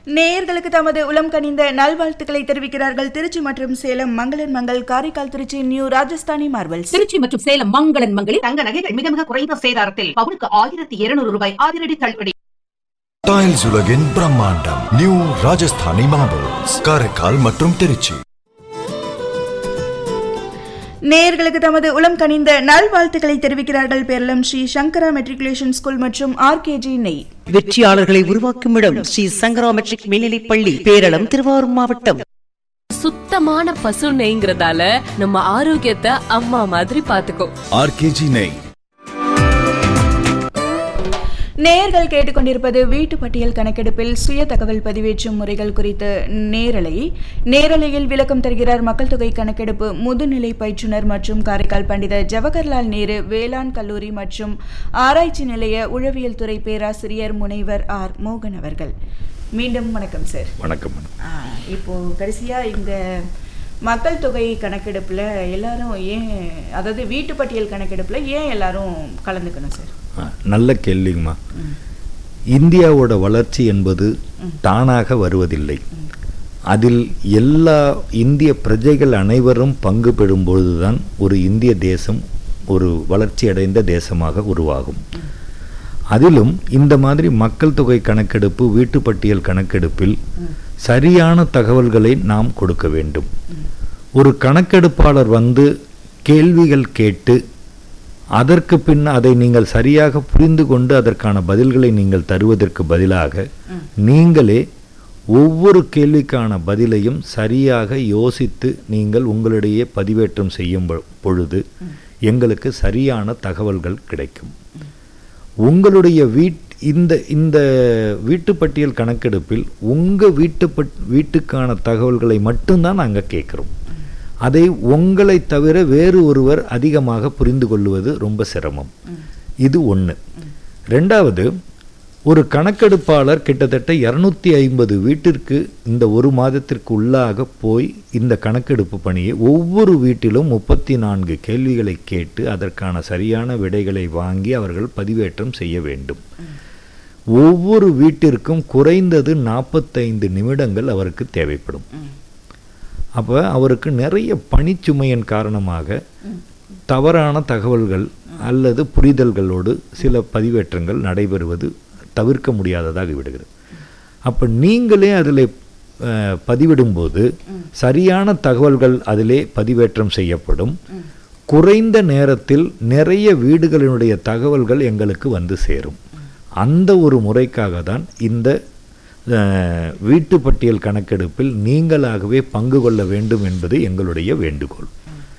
நேயர்களுக்கு தமது உளம் கனிந்த நல்வாழ்த்துக்களை தெரிவிக்கிறார்கள் திருச்சி மற்றும் சேலம் மங்களன் மங்கள் காரைக்கால் திருச்சி நியூ ராஜஸ்தானி மார்பல்ஸ் திருச்சி மற்றும் சேலம் மங்களன் மங்களில் தங்க நகைகள் மிக மிக குறைந்த சேதாரத்தில் பவுனுக்கு ஆயிரத்தி இருநூறு ரூபாய் அதிரடி தள்ளுபடி டைல்ஸ் உலகின் பிரம்மாண்டம் நியூ ராஜஸ்தானி மார்பிள்ஸ் காரைக்கால் மற்றும் திருச்சி நேயர்களுக்கு தமது உளம் கனிந்த நல்வாழ்த்துக்களை தெரிவிக்கிறார்கள் பேரளம் ஸ்ரீ சங்கரா மெட்ரிகுலேஷன் ஸ்கூல் மற்றும் ஆர்கேஜி நெய் வெற்றியாளர்களை உருவாக்கும் இடம் ஸ்ரீ சங்கரா மெட்ரிக் மேல்நிலைப் பள்ளி பேரளம் திருவாரூர் மாவட்டம் சுத்தமான பசு நெய்ங்கிறதால நம்ம ஆரோக்கியத்தை அம்மா மாதிரி பாத்துக்கோ ஆர்கேஜி நெய் நேயர்கள் கேட்டுக்கொண்டிருப்பது வீட்டு பட்டியல் கணக்கெடுப்பில் சுய தகவல் பதிவேற்றும் முறைகள் குறித்த நேரலை நேரலையில் விளக்கம் தருகிறார் மக்கள் தொகை கணக்கெடுப்பு முதுநிலை பயிற்றுனர் மற்றும் காரைக்கால் பண்டித ஜவஹர்லால் நேரு வேளாண் கல்லூரி மற்றும் ஆராய்ச்சி நிலைய உளவியல் துறை பேராசிரியர் முனைவர் ஆர் மோகன் அவர்கள் மீண்டும் வணக்கம் சார் வணக்கம் ஆ, இப்போ கடைசியா இந்த மக்கள் தொகை கணக்கெடுப்புல எல்லாரும் ஏன் அதாவது வீட்டு பட்டியல் கணக்கெடுப்புல ஏன் எல்லாரும் கலந்துக்கணும் சார் ஆ, நல்ல கேள்விங்கம்மா இந்தியாவோட வளர்ச்சி என்பது தானாக வருவதில்லை அதில் எல்லா இந்திய பிரஜைகள் அனைவரும் பங்கு பெறும் பொழுதுதான் ஒரு இந்திய தேசம் ஒரு வளர்ச்சி அடைந்த தேசமாக உருவாகும் அதிலும் இந்த மாதிரி மக்கள் தொகை கணக்கெடுப்பு வீட்டுப்பட்டியல் கணக்கெடுப்பில் சரியான தகவல்களை நாம் கொடுக்க வேண்டும் ஒரு கணக்கெடுப்பாளர் வந்து கேள்விகள் கேட்டு அதற்கு பின் அதை நீங்கள் சரியாக புரிந்து கொண்டு அதற்கான பதில்களை நீங்கள் தருவதற்கு பதிலாக நீங்களே ஒவ்வொரு கேள்விக்கான பதிலையும் சரியாக யோசித்து நீங்கள் உங்களிடையே பதிவேற்றம் செய்யும் பொ- பொழுது எங்களுக்கு சரியான தகவல்கள் கிடைக்கும் உங்களுடைய வீட் இந்த இந்த வீட்டுப்பட்டியல் கணக்கெடுப்பில் உங்கள் வீட்டு பட் வீட்டுக்கான தகவல்களை மட்டும்தான் நாங்கள் கேட்குறோம் அதை உங்களை தவிர வேறு ஒருவர் அதிகமாக புரிந்து கொள்வது ரொம்ப சிரமம் இது ஒன்று ரெண்டாவது ஒரு கணக்கெடுப்பாளர் கிட்டத்தட்ட இரநூத்தி ஐம்பது வீட்டிற்கு இந்த ஒரு மாதத்திற்கு உள்ளாக போய் இந்த கணக்கெடுப்பு பணியை ஒவ்வொரு வீட்டிலும் முப்பத்தி நான்கு கேள்விகளை கேட்டு அதற்கான சரியான விடைகளை வாங்கி அவர்கள் பதிவேற்றம் செய்ய வேண்டும் ஒவ்வொரு வீட்டிற்கும் குறைந்தது நாற்பத்தைந்து நிமிடங்கள் அவருக்கு தேவைப்படும் அப்போ அவருக்கு நிறைய பணிச்சுமையின் காரணமாக தவறான தகவல்கள் அல்லது புரிதல்களோடு சில பதிவேற்றங்கள் நடைபெறுவது தவிர்க்க முடியாததாக விடுகிறது அப்போ நீங்களே அதில் அஹ், பதிவிடும்போது சரியான தகவல்கள் அதிலே பதிவேற்றம் செய்யப்படும் குறைந்த நேரத்தில் நிறைய வீடுகளினுடைய தகவல்கள் எங்களுக்கு வந்து சேரும் அந்த ஒரு முறைக்காக தான் இந்த அஹ், வீட்டு பட்டியல் கணக்கெடுப்பில் நீங்களாகவே பங்கு கொள்ள வேண்டும் என்பது எங்களுடைய வேண்டுகோள்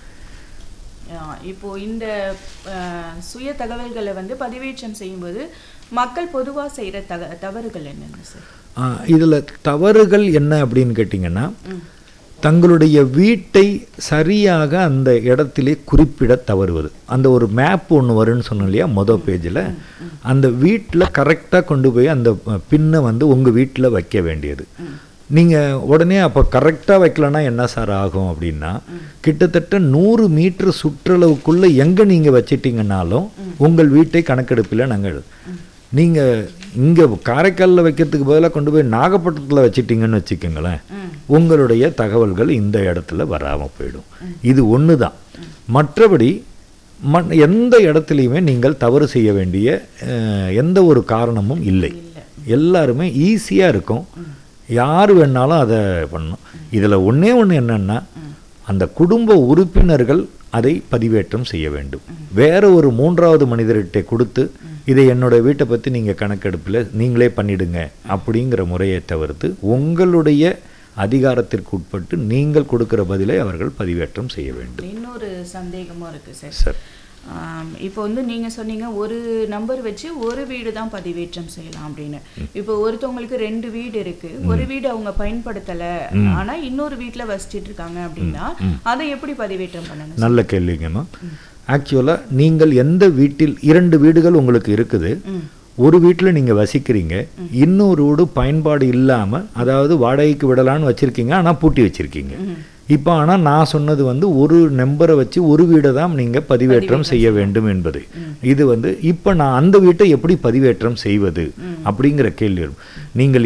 ஆ, இப்போ இந்த ஆ, சுய தகவல்களை வந்து பதிவேற்றம் செய்யும்போது மக்கள் பொதுவா செய்யற தக தவறுகள் என்னென்ன சார் இதில் தவறுகள் என்ன அப்படின்னு கேட்டிங்கன்னா தங்களுடைய வீட்டை சரியாக அந்த இடத்திலே குறிப்பிட தவறுவது அந்த ஒரு மேப் ஒன்று வரும்னு சொன்னோம் இல்லையா மொதல் பேஜில் அந்த வீட்டில் கரெக்டாக கொண்டு போய் அந்த பின்னை வந்து உங்கள் வீட்டில் வைக்க வேண்டியது நீங்கள் உடனே அப்போ கரெக்டாக வைக்கலன்னா என்ன சார் ஆகும் அப்படின்னா கிட்டத்தட்ட நூறு மீட்டர் சுற்றளவுக்குள்ளே எங்கே நீங்கள் வச்சிட்டிங்கனாலும் உங்கள் வீட்டை கணக்கெடுப்பில் நாங்கள் நீங்கள் இங்கே காரைக்காலில் வைக்கிறதுக்கு பதிலாக கொண்டு போய் நாகப்பட்டினத்தில் வச்சிட்டிங்கன்னு வச்சுக்கோங்களேன் உங்களுடைய தகவல்கள் இந்த இடத்துல வராமல் போயிடும் இது ஒன்று தான் மற்றபடி மண் எந்த இடத்துலையுமே நீங்கள் தவறு செய்ய வேண்டிய அஹ், எந்த ஒரு காரணமும் இல்லை எல்லாருமே ஈஸியாக இருக்கும் யார் வேணாலும் அதை பண்ணணும் இதில் ஒன்றே ஒன்று என்னன்னா அந்த குடும்ப உறுப்பினர்கள் அதை பதிவேற்றம் செய்ய வேண்டும் வேற ஒரு மூன்றாவது மனிதர்கிட்ட கொடுத்து இதை என்னோட வீட்டை பற்றி நீங்கள் கணக்கெடுப்பில் நீங்களே பண்ணிடுங்க அப்படிங்கிற முறையை தவிர்த்து உங்களுடைய அதிகாரத்திற்கு உட்பட்டு நீங்கள் கொடுக்கிற பதிலை அவர்கள் பதிவேற்றம் செய்ய வேண்டும் இன்னொரு சந்தேகமும் இருக்கு சார் சார் ஆம், இப்போ வந்து நீங்க சொன்னீங்க ஒரு நம்பர் வச்சு ஒரு வீடு தான் பதிவேற்றம் செய்யலாம் அப்படின்னு இப்போ ஒருத்தவங்களுக்கு ரெண்டு வீடு இருக்கு ஒரு வீடு அவங்க பயன்படுத்தல ஆனா இன்னொரு வீட்ல வசிச்சிட்டு இருக்காங்க அப்படின்னா அதை எப்படி பதிவேற்றம் பண்ணணும் நல்ல கேள்விங்கம்மா ஆக்சுவலாக நீங்கள் எந்த வீட்டில் இரண்டு வீடுகள் உங்களுக்கு இருக்குது ஒரு வீட்டில் நீங்கள் வசிக்கிறீங்க இன்னொரு வீடு பயன்பாடு இல்லாமல் அதாவது வாடகைக்கு விடலான்னு வச்சுருக்கீங்க ஆனால் பூட்டி வச்சுருக்கீங்க இப்போ ஆனால் நான் சொன்னது வந்து ஒரு நம்பரை வச்சு ஒரு வீடை தான் நீங்கள் பதிவேற்றம் செய்ய வேண்டும் என்பது இது வந்து இப்போ நான் அந்த வீட்டை எப்படி பதிவேற்றம் செய்வது அப்படிங்கிற கேள்வி வரும் நீங்கள்